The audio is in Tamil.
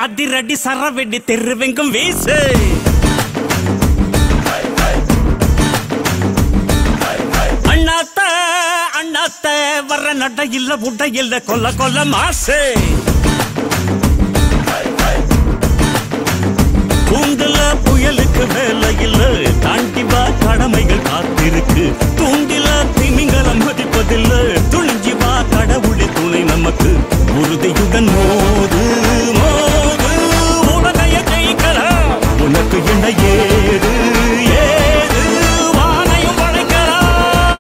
அதிரடி சரவெடி தெருவெங்கும் வீசு அண்ணாத்த அண்ணாத்த வர்ற நட இல்ல புட்ட இல்ல கொல்ல கொல்ல மாசு கூண்டுல புயலுக்கு வேலை இல்ல தாண்டி வா கடமைகள் காத்திருக்கு